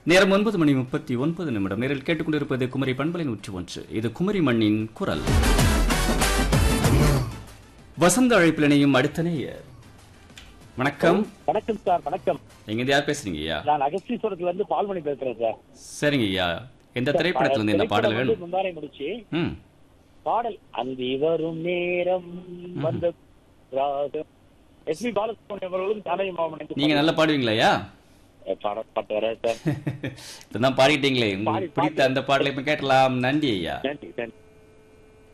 நேரம் ஒன்பது மணி முப்பத்தி ஒன்பது நிமிடம் நேரில் கேட்டுக்கொண்டிருப்பது குமரி பண்பலை நூற்றி ஒன்று இது குமரி மண்ணின் குரல் வசந்த அழைப்பில் இணையும் அடுத்த நேயர் வணக்கம் வணக்கம் சார் வணக்கம் எங்க யார் பேசுறீங்க ஐயா நான் அகஸ்தீஸ்வரத்துல இருந்து பால்மணி பேசுறேன் சார் சரிங்க ஐயா எந்த திரைப்படத்துல இருந்து இந்த பாடல் திரைப்படம் வந்து வேணும் முந்தாரை முடிச்சு ம் பாடல் அந்தி வரும் நேரம் வந்த ராகம் எஸ் பி பாலசுப்ரமணியம் அவர்களும் தானே மாமன் நீங்க நல்லா பாடுவீங்களா ஐயா பாட பாட்டு வர சார் இப்பதான் பாடிட்டீங்களே உங்களுக்கு பிடித்த அந்த பாடலை இப்ப கேட்டலாம் நன்றி ஐயா நன்றி நன்றி